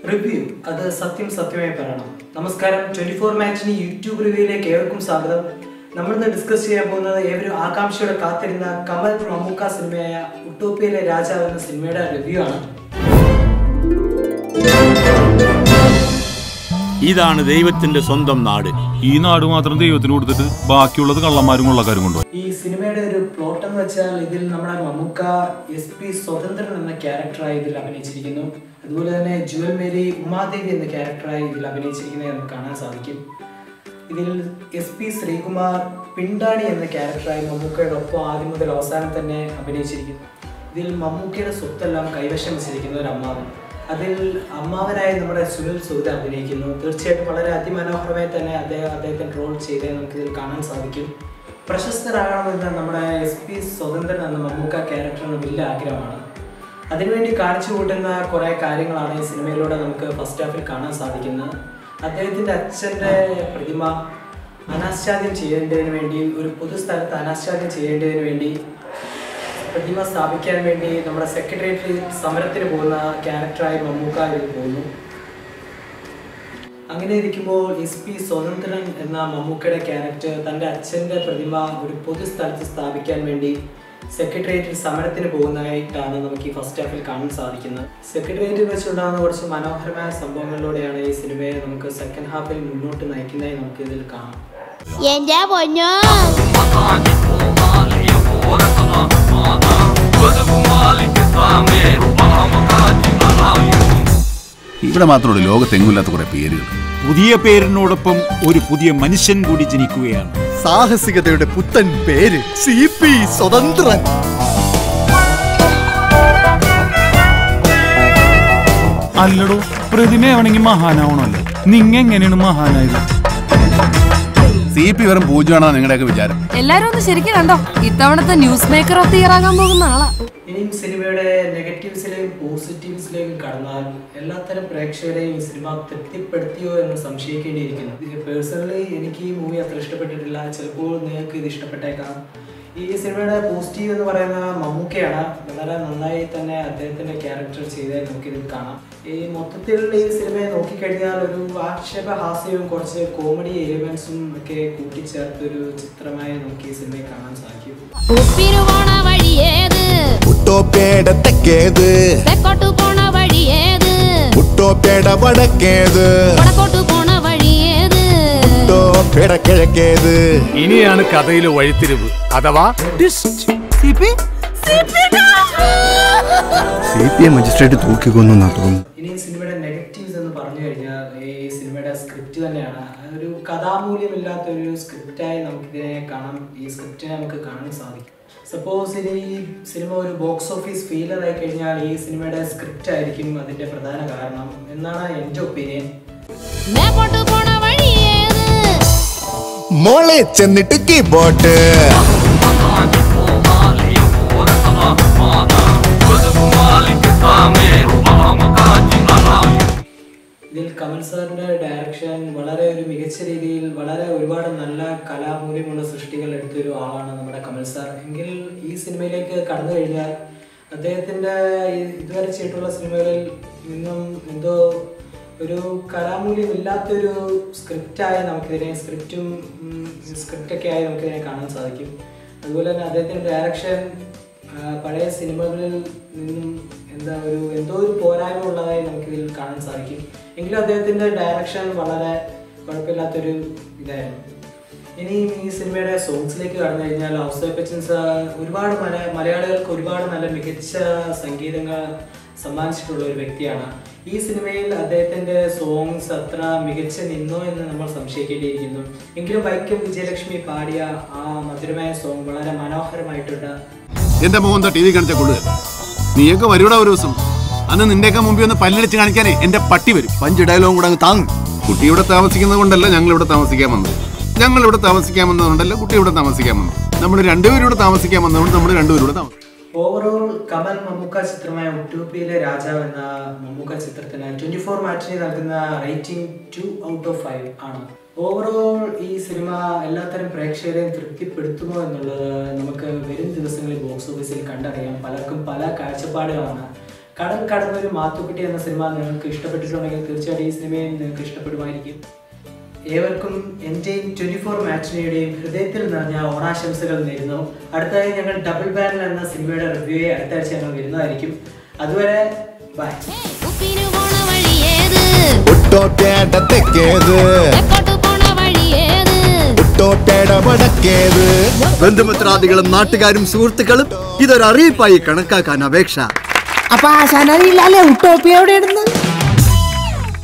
review അത് സത്യം സത്യമായി പറയണം നമസ്കാരം ട്വന്റി ഫോർ മാച്ചിന് യൂട്യൂബ് റിവ്യൂയിലേക്ക് ഏവർക്കും സ്വാഗതം നമ്മളിന്ന് ഡിസ്കസ് ചെയ്യാൻ പോകുന്നത് ഏവരും ആകാംക്ഷയോടെ കാത്തിരുന്ന കമൽ മമ്മൂക്ക സിനിമയായ ഉട്ടോപ്പിയയിലെ രാജാവ് എന്ന സിനിമയുടെ റിവ്യൂ ആണ് ഇതാണ് ദൈവത്തിന്റെ സ്വന്തം നാട് ഈ നാട് മാത്രം ദൈവത്തിന് കൊടുത്തിട്ട് ബാക്കിയുള്ളത് കള്ളന്മാരും കൊള്ളക്കാരും കൊണ്ടുപോയി ഈ സിനിമയുടെ ഒരു പ്ലോട്ട് എന്ന് വെച്ചാൽ ഇതിൽ നമ്മുടെ മമ്മൂക്ക എസ് പി സ്വതന്ത്രൻ എന്ന ക്യാരക്ടറായി ഇതിൽ അഭിനയിച്ചിരിക്കുന്നു അതുപോലെ തന്നെ ജുവൽ മേരി ഉമാദേവി എന്ന ക്യാരക്ടറായി ഇതിൽ അഭിനയിച്ചിരിക്കുന്നത് നമുക്ക് കാണാൻ സാധിക്കും ഇതിൽ എസ് പി ശ്രീകുമാർ പിണ്ടാണി എന്ന ക്യാരക്ടറായി മമ്മൂക്കയുടെ ഒപ്പം ആദ്യം മുതൽ അവസാനം തന്നെ അഭിനയിച്ചിരിക്കുന്നു ഇതിൽ മമ്മൂക്കയുടെ സ്വത്തെല്ലാം കൈവശം വെച്ചിരിക്കുന്ന ഒരു അമ്മാവൻ അതിൽ അമ്മാവനായി നമ്മുടെ സുനിൽ സുഗത അഭിനയിക്കുന്നു തീർച്ചയായിട്ടും വളരെ അതിമനോഹരമായി തന്നെ അദ്ദേഹം അദ്ദേഹത്തിന്റെ റോൾ ചെയ്തേ നമുക്ക് ഇതിൽ കാണാൻ സാധിക്കും പ്രശസ്തരാകണമെന്ന് നമ്മുടെ എസ് പി സ്വതന്ത്രൻ എന്ന മമ്മൂക്ക ക്യാരക്ടറിന് വലിയ ആഗ്രഹമാണ് അതിനുവേണ്ടി കാണിച്ചു കൂട്ടുന്ന കുറേ കാര്യങ്ങളാണ് ഈ സിനിമയിലൂടെ നമുക്ക് ഫസ്റ്റ് ഹാഫിൽ കാണാൻ സാധിക്കുന്നത് അദ്ദേഹത്തിൻ്റെ അച്ഛൻ്റെ പ്രതിമ അനാച്ഛാദ്യം ചെയ്യേണ്ടതിന് വേണ്ടി ഒരു പൊതുസ്ഥലത്ത് അനാച്ഛാദ്യം ചെയ്യേണ്ടതിന് വേണ്ടി പ്രതിമ സ്ഥാപിക്കാൻ വേണ്ടി നമ്മുടെ സെക്രട്ടേറിയറ്റിൽ സമരത്തിന് പോകുന്ന ക്യാരക്ടറായി മമ്മൂക്ക ഇതിൽ പോകുന്നു അങ്ങനെ ഇരിക്കുമ്പോൾ എസ് പി സ്വതന്ത്രൻ എന്ന മമ്മൂക്കയുടെ ക്യാരക്ടർ തൻ്റെ അച്ഛൻ്റെ പ്രതിമ ഒരു പൊതുസ്ഥലത്ത് സ്ഥാപിക്കാൻ വേണ്ടി സെക്രട്ടേറിയറ്റിൽ സമരത്തിന് പോകുന്നതായിട്ടാണ് നമുക്ക് ഈ ഫസ്റ്റ് ഹാഫിൽ കാണാൻ സാധിക്കുന്നത് സെക്രട്ടേറിയറ്റിൽ വെച്ചുണ്ടാകുന്ന കുറച്ച് മനോഹരമായ സംഭവങ്ങളിലൂടെയാണ് ഈ സിനിമയെ നമുക്ക് സെക്കൻഡ് ഹാഫിൽ മുന്നോട്ട് നയിക്കുന്നതായി നമുക്ക് ഇതിൽ കാണാം എന്റെ പൊന്നോ ഇവിടെ മാത്രമല്ല ലോകത്തെങ്ങുമില്ലാത്ത കുറെ പേരുകൾ പുതിയ പേരിനോടൊപ്പം ഒരു പുതിയ മനുഷ്യൻ കൂടി ജനിക്കുകയാണ് സാഹസികതയുടെ പുത്തൻ പേര് സി പി സ്വതന്ത്രൻ അല്ലടോ പ്രതിമയാവണമെങ്കിൽ മഹാനാവണമല്ലോ നിങ്ങ എങ്ങനെയാണ് മഹാനായത് സി പി വെറും പൂജ്യമാണോ നിങ്ങളുടെയൊക്കെ വിചാരം എല്ലാരും ഒന്ന് ശരിക്കും കണ്ടോ ഇത്തവണത്തെ news maker of the year ആകാൻ പോകുന്ന ആളാ ഇനിയും സിനിമയുടെ നെഗറ്റീവ്സിലെയും പോസിറ്റീവ്സിലേക്കും കടന്നാൽ എല്ലാത്തരം പ്രേക്ഷകരെയും ഈ സിനിമ തൃപ്തിപ്പെടുത്തിയോ എന്ന് സംശയിക്കേണ്ടിയിരിക്കുന്നു പേഴ്സണലി എനിക്ക് ഈ മൂവി അത്ര ഇഷ്ടപ്പെട്ടിട്ടില്ല ചിലപ്പോൾ നിങ്ങൾക്ക് ഇത് ഇഷ്ടപ്പെട്ടേക്കാം ഈ സിനിമയുടെ പോസിറ്റീവ് എന്ന് പറയുന്ന മമ്മൂക്കയാണ് വളരെ നന്നായി തന്നെ അദ്ദേഹത്തിന്റെ ക്യാരക്ടർ ചെയ്തത് നമുക്കിതിൽ കാണാം ഈ മൊത്തത്തിൽ ഈ സിനിമയെ നോക്കിക്കഴിഞ്ഞാൽ ഒരു ആക്ഷേപഹാസ്യവും കുറച്ച് കോമഡി എലിമെന്റ്സും ഒക്കെ കൂട്ടിച്ചേർത്തൊരു ചിത്രമായി നമുക്ക് ഈ സിനിമയെ കാണാൻ സാധിക്കും ഉപ്പിനു പോണ വഴി ഏത് ഉട്ടോപ്പേടെ തെക്കേത് തെക്കോട്ടു പോണ വഴി ഏത് ഉട്ടോപ്പേടെ വടക്കേത് വടക്കോട്ടു പോണ വഴി ഏത് ഉട്ടോപ്പേടെ കിഴക്കേത് ഇനിയാണ് കഥയിലെ വഴിത്തിരിവ് അഥവാ സി പി ഐ മജിസ്ട്രേറ്റ് തൂക്കിക്കൊന്നു തോന്നുന്നു ഇനി ഈ സിനിമയുടെ നെഗറ്റീവ്സ് എന്ന് പറഞ്ഞു കഴിഞ്ഞാൽ ഈ സിനിമയുടെ സ്ക്രിപ്റ്റ് തന്നെയാണ് ഒരു കഥാമൂല്യമില്ലാത്ത ഒരു സ്ക്രിപ്റ്റായി നമുക്കിതിനെ കാണാം ഈ സ്ക്രിപ്റ്റിനെ നമുക്ക് കാണാൻ സാധിക്കും സപ്പോസ് ഇനി ഈ സിനിമ ഒരു ബോക്സ് ഓഫീസ് ഫെയിലർ ആയി കഴിഞ്ഞാൽ ഈ സിനിമയുടെ സ്ക്രിപ്റ്റ് ആയിരിക്കും അതിന്റെ പ്രധാന കാരണം എന്നാണ് എൻ്റെ ഒപ്പീനിയൻ മേപ്പോട്ടു പോണ വഴി ഏത് മോളെ ചെന്നിട്ട് കീബോർഡ് ഇതിൽ കമൽ സാറിന്റെ ഡയറക്ഷൻ വളരെ ഒരു മികച്ച രീതിയിൽ വളരെ ഒരുപാട് നല്ല കലാമൂല്യമുള്ള സൃഷ്ടികൾ എടുത്തൊരു ആളാണ് നമ്മുടെ കമൽ സാർ എങ്കിൽ ഈ സിനിമയിലേക്ക് കടന്നു കഴിഞ്ഞാൽ അദ്ദേഹത്തിന്റെ ഈ- ഇതുവരെ ചെയ്തിട്ടുള്ള സിനിമകളിൽ നിന്നും എന്തോ ഒരു കലാമൂല്യം ഇല്ലാത്തൊരു സ്ക്രിപ്റ്റായി നമുക്കിതിനെ സ്ക്രിപ്റ്റും സ്ക്രിപ്റ്റൊക്കെ ആയി നമുക്കിതിനെ കാണാൻ സാധിക്കും അതുപോലെ തന്നെ അദ്ദേഹത്തിന്റെ ഡയറക്ഷൻ ആ, പഴയ സിനിമകളിൽ നിന്നും എന്താ ഒരു എന്തോ ഒരു പോരായ്മ ഉള്ളതായി നമുക്കിതിൽ കാണാൻ സാധിക്കും എങ്കിലും അദ്ദേഹത്തിന്റെ ഡയറക്ഷൻ വളരെ കുഴപ്പമില്ലാത്തൊരു ഇതായിരുന്നു ഇനി ഈ സിനിമയുടെ സോങ്സിലേക്ക് കടന്നു കഴിഞ്ഞാൽ ഔസേപ്പച്ചൻസ് ഒരുപാട് മല മലയാളികൾക്ക് ഒരുപാട് നല്ല മികച്ച സംഗീതങ്ങൾ സമ്മാനിച്ചിട്ടുള്ള ഒരു വ്യക്തിയാണ് ഈ സിനിമയിൽ അദ്ദേഹത്തിന്റെ സോങ്സ് അത്ര മികച്ച നിന്നോ എന്ന് നമ്മൾ സംശയിക്കേണ്ടിയിരിക്കുന്നു എങ്കിലും വൈക്കം വിജയലക്ഷ്മി പാടിയ ആ മധുരമായ സോങ് വളരെ മനോഹരമായിട്ടുണ്ട് എന്റെ മോഹൻ ടി വി കാണിച്ച കൊള്ളുക നീയൊക്കെ വരൂടാ ഒരു ദിവസം അന്ന് നിന്റെയൊക്കെ മുമ്പിൽ ഒന്ന് പല്ലടിച്ച് കാണിക്കാനേ എന്റെ പട്ടി വരും പഞ്ച് ഡയലോഗും കൂടെ അങ്ങ് താങ്ങും കുട്ടി ഇവിടെ താമസിക്കുന്നത് കൊണ്ടല്ല ഞങ്ങൾ ഇവിടെ താമസിക്കാൻ വന്നത് ഞങ്ങൾ ഇവിടെ താമസിക്കാൻ വന്നതുകൊണ്ടല്ല കുട്ടി ഇവിടെ താമസിക്കാൻ വന്നത് നമ്മൾ രണ്ടുപേരും ഇവിടെ താമസിക്കാൻ വന്നതുകൊണ്ട് നമ്മൾ രണ്ടുപേരും ഇവിടെ താമസിക്കും ഓവറോൾ കമൽ മമ്മൂക്ക ചിത്രമായ ഉട്ടൂപ്പിയിലെ രാജാവ് എന്ന മമ്മൂക്ക ചിത്രത്തിന് ട്വന്റി ഫോർ മാറ്റിന് നൽകുന്ന rating two out of five ആണ് ഓവറോൾ ഈ സിനിമ എല്ലാത്തരം പ്രേക്ഷകരെയും തൃപ്തിപ്പെടുത്തുമോ എന്നുള്ളത് നമുക്ക് വരും ദിവസങ്ങളിൽ ബോക്സ് ഓഫീസിൽ കണ്ടറിയാം പലർക്കും പല കാഴ്ചപ്പാടുകളാണ് കടൽ കടന്നൊരു മാത്തുക്കുട്ടി എന്ന സിനിമ നിങ്ങൾക്ക് ഇഷ്ടപ്പെട്ടിട്ടുണ്ടെങ്കിൽ തീർച്ചയായിട്ടും ഈ സിനിമയും നിങ്ങൾക്ക് ഇഷ്ടപ്പെടുമായിരിക്കും ഏവർക്കും എൻ്റെയും ട്വൻറ്റി ഫോർ മാച്ചിനെയുടെയും ഹൃദയത്തിൽ നിറഞ്ഞ ഓണാശംസകൾ നേരുന്നു അടുത്തതായി ഞങ്ങൾ ഡബിൾ ബാരൽ എന്ന സിനിമയുടെ റിവ്യൂയെ അടുത്ത ആഴ്ച ഞങ്ങൾ വരുന്നതായിരിക്കും അതുവരെ ബൈ ഉപ്പിനു പോണ വഴിയേത് ഉട്ടോട്ടേട തെക്കേത് തെക്കോട്ട് പോണ വഴിയേത് ഉട്ടോട്ടേട വടക്കേത് ബന്ധുമിത്രാദികളും നാട്ടുകാരും സുഹൃത്തുക്കളും ഇതൊരു അറിയിപ്പായി കണക്കാക്കാൻ അപേക്ഷ അപ്പൊ ആശാനറിയില്ലല്ലേ ഉട്ടോപ്പിയ എവിടെയാണെന്ന്